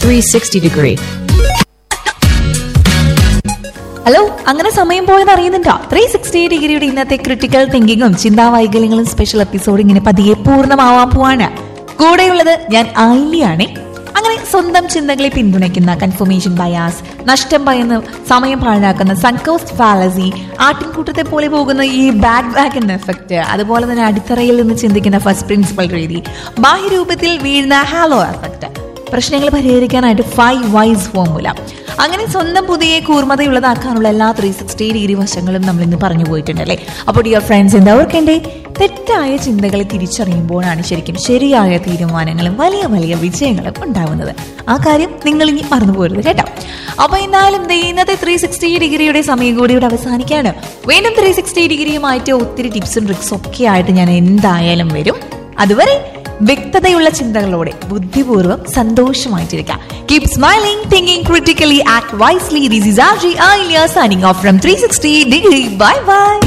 360 degree. Hello അങ്ങനെ സമയം പോയത് അറിയുന്നുണ്ടോ ത്രീ സിക്സ്റ്റി ഡിഗ്രിയുടെ ഇന്നത്തെ ക്രിട്ടിക്കൽ തിങ്കിങ്ങും ചിന്താവൈകല്യങ്ങളും സ്പെഷ്യൽ എപ്പിസോഡ് ഇങ്ങനെ പതിയെ പൂർണ്ണമാവാൻ പോവാണ് കൂടെയുള്ളത് ഞാൻ ആയില്ലിയാണ് അങ്ങനെ സ്വന്തം ചിന്തകളെ പിന്തുണയ്ക്കുന്ന കൺഫർമേഷൻ ബയാസ് നഷ്ടം ഭയന്ന് സമയം പാഴാക്കുന്ന സൺകോസ്റ്റ് ഫാലസി ആട്ടിൻകൂട്ടത്തെ പോലെ പോകുന്ന ഈ ബാക്ക് ബാക്ക് എന്ന എഫക്റ്റ് അതുപോലെ തന്നെ അടിത്തറയിൽ നിന്ന് ചിന്തിക്കുന്ന ഫസ്റ്റ് പ്രിൻസിപ്പൽ രീതി ബാഹ്യരൂപത്തിൽ വീഴുന്ന ഹാലോ എഫക്റ്റ് പ്രശ്നങ്ങൾ പരിഹരിക്കാനായിട്ട് ഫൈവ് വൈസ് ഫോർമുല അങ്ങനെ സ്വന്തം പുതിയ കൂർമ്മതയുള്ളതാക്കാനുള്ള എല്ലാ ത്രീ സിക്സ്റ്റി ഡിഗ്രി വശങ്ങളും നമ്മൾ ഇന്ന് പറഞ്ഞു പോയിട്ടുണ്ടല്ലേ അപ്പോൾ ഡിയർ ഫ്രണ്ട്സ് എന്താ ഓർക്കേണ്ടേ തെറ്റായ ചിന്തകളെ തിരിച്ചറിയുമ്പോഴാണ് ശരിക്കും ശരിയായ തീരുമാനങ്ങളും വലിയ വലിയ വിജയങ്ങളും ഉണ്ടാവുന്നത് ആ കാര്യം നിങ്ങൾ ഇനി മറന്നു പോരുത് കേട്ടോ അപ്പൊ എന്തായാലും ദേ ഇന്നത്തെ ത്രീ സിക്സ്റ്റി ഡിഗ്രിയുടെ സമയം കൂടി ഇവിടെ അവസാനിക്കാണ് വീണ്ടും ത്രീ സിക്സ്റ്റി ഡിഗ്രിയുമായിട്ട് ഒത്തിരി ടിപ്സും ട്രിക്സും ഒക്കെ ആയിട്ട് ഞാൻ എന്തായാലും വരും അതുവരെ വ്യക്തതയുള്ള ചിന്തകളോടെ ബുദ്ധിപൂർവ്വം സന്തോഷമായിട്ടിരിക്കാം keep smiling thinking critically act wisely this is R G ഐലിയ signing off from three sixty degree bye by